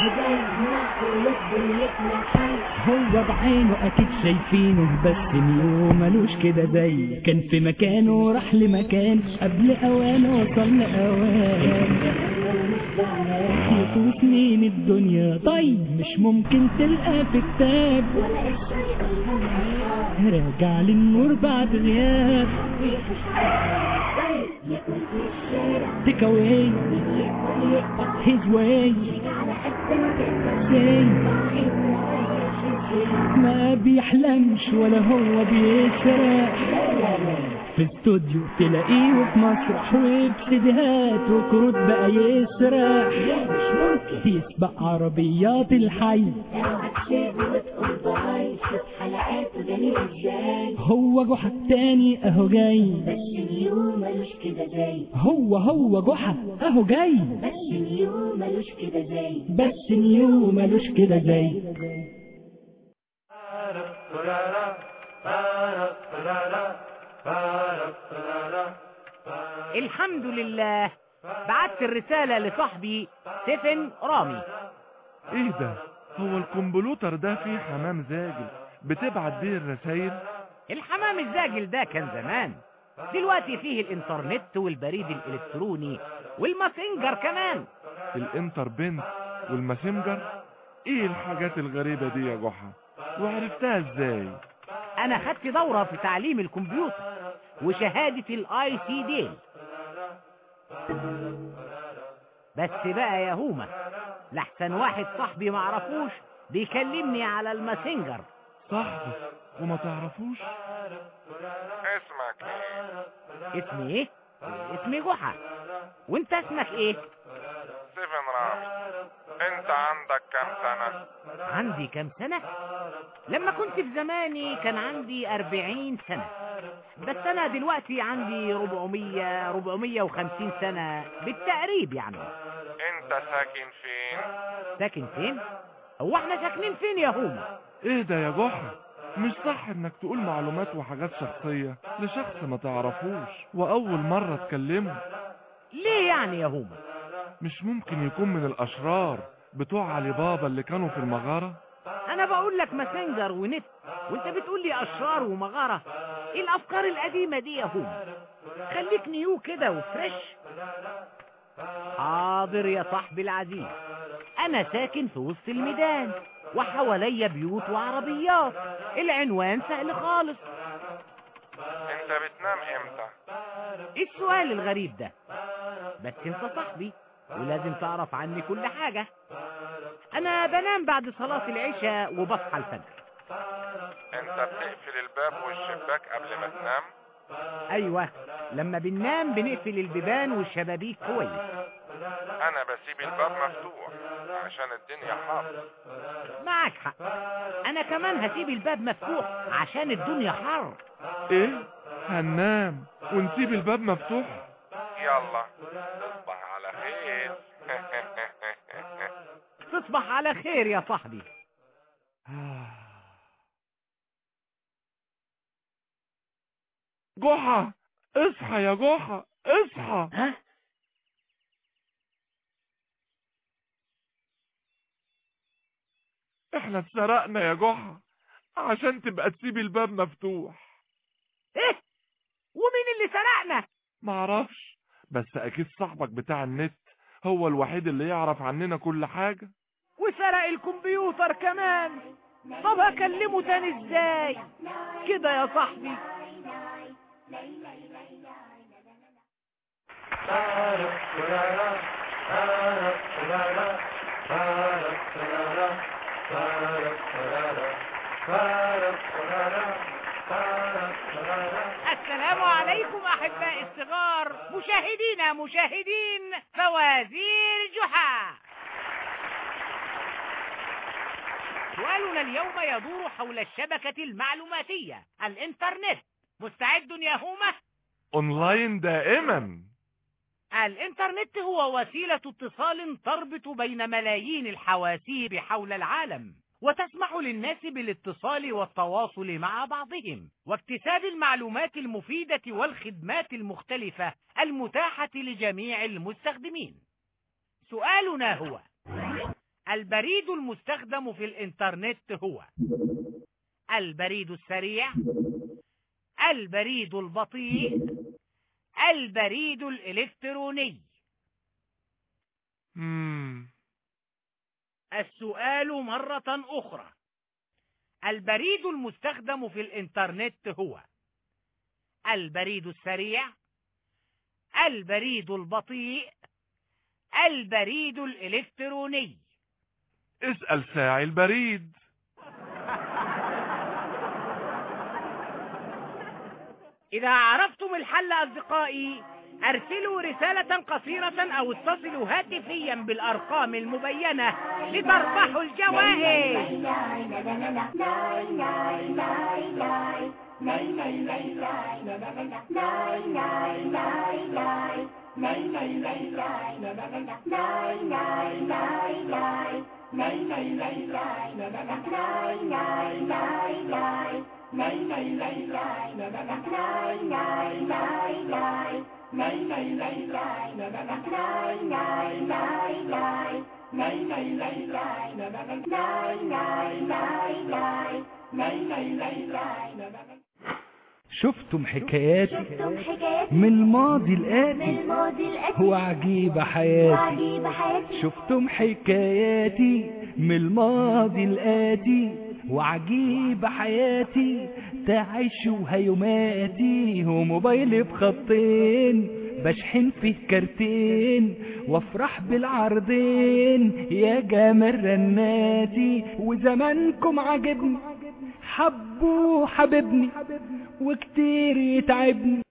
هو بعينه اكيد شايفينه بس نيو ملوش كده زي كان في مكانه راح لمكان قبل اوانه وصل لاوان يطوف سنين الدنيا طيب مش ممكن تلقى في كتاب راجع للنور بعد غياب Take away his way say ما بيحلمش ولا هو بيسرح في استوديو تلاقيه وفي مسرح وبسيديهات وكروت بقى يسرح يسبق عربيات الحي هو جحا التاني اهو جاي هو هو جحا اهو جاي بس نيو ملوش كده زي الحمد لله بعت الرسالة لصاحبي ستيفن رامي ايه ده هو الكمبيوتر ده فيه حمام زاجل بتبعت بيه الرسايل الحمام الزاجل ده كان زمان دلوقتي فيه الانترنت والبريد الالكتروني والماسنجر كمان الانتربنت والماسنجر ايه الحاجات الغريبة دي يا جحا وعرفتها ازاي انا خدت دورة في تعليم الكمبيوتر وشهادة الاي سي دي بس بقى يا هومة لحسن واحد صاحبي معرفوش بيكلمني على الماسنجر صاحبك وما تعرفوش اسمك ايه اسمي ايه اسمي جحا وانت اسمك ايه ستيفن رامي انت عندك كام سنة عندي كام سنة لما كنت في زماني كان عندي أربعين سنة بس أنا دلوقتي عندي ربعمية ربعمية وخمسين سنة بالتقريب يعني انت ساكن فين ساكن فين؟ هو احنا ساكنين فين يا هوما؟ ايه ده يا جحا مش صح انك تقول معلومات وحاجات شخصية لشخص ما تعرفوش واول مرة تكلمه ليه يعني يا هوما؟ مش ممكن يكون من الاشرار بتوع علي بابا اللي كانوا في المغارة أنا بقول لك ماسنجر ونت وانت بتقول لي أشرار ومغارة ايه الأفكار القديمة دي يا هوما؟ خليك نيو كده وفريش حاضر يا صاحبي العزيز أنا ساكن في وسط الميدان وحواليا بيوت وعربيات العنوان سهل خالص انت بتنام امتى ايه السؤال الغريب ده بس انت صاحبي ولازم تعرف عني كل حاجة انا بنام بعد صلاة العشاء وبصحى الفجر انت بتقفل الباب والشباك قبل ما تنام ايوه لما بننام بنقفل البيبان والشبابيك كويس انا بسيب الباب مفتوح عشان الدنيا حر معاك حق انا كمان هسيب الباب مفتوح عشان الدنيا حر ايه هننام ونسيب الباب مفتوح يلا تصبح على خير تصبح على خير يا صاحبي جحا اصحى يا جحا اصحى ها احنا اتسرقنا يا جحا عشان تبقى تسيب الباب مفتوح ايه ومين اللي سرقنا معرفش بس اكيد صاحبك بتاع النت هو الوحيد اللي يعرف عننا كل حاجة وسرق الكمبيوتر كمان طب هكلمه تاني ازاي كده يا صاحبي السلام عليكم احباء الصغار مشاهدينا مشاهدين فوازير جحا سؤالنا اليوم يدور حول الشبكة المعلوماتية الانترنت مستعد يا هومة اونلاين دائما الانترنت هو وسيلة اتصال تربط بين ملايين الحواسيب حول العالم وتسمح للناس بالاتصال والتواصل مع بعضهم واكتساب المعلومات المفيدة والخدمات المختلفة المتاحة لجميع المستخدمين سؤالنا هو البريد المستخدم في الإنترنت هو البريد السريع البريد البطيء البريد الإلكتروني مم. السؤال مرة أخرى البريد المستخدم في الإنترنت هو البريد السريع البريد البطيء البريد الإلكتروني اسأل ساعي البريد إذا عرفتم الحل أصدقائي أرسلوا رسالة قصيرة أو اتصلوا هاتفيا بالأرقام المبينة لتربحوا الجوائز شفتم حكاياتي شفتم حكاياتي من الماضي من الآتي الماضي الأتي هو عجيب حياتي وعجيب حياتي شفتم حكاياتي من الماضي الآتي وعجيب حياتي تعيشوا هيوماتي وموبايلي بخطين بشحن فيه كارتين وافرح بالعرضين يا جمال رناتي وزمانكم عجبني حبوا حبيبني وكتير يتعبني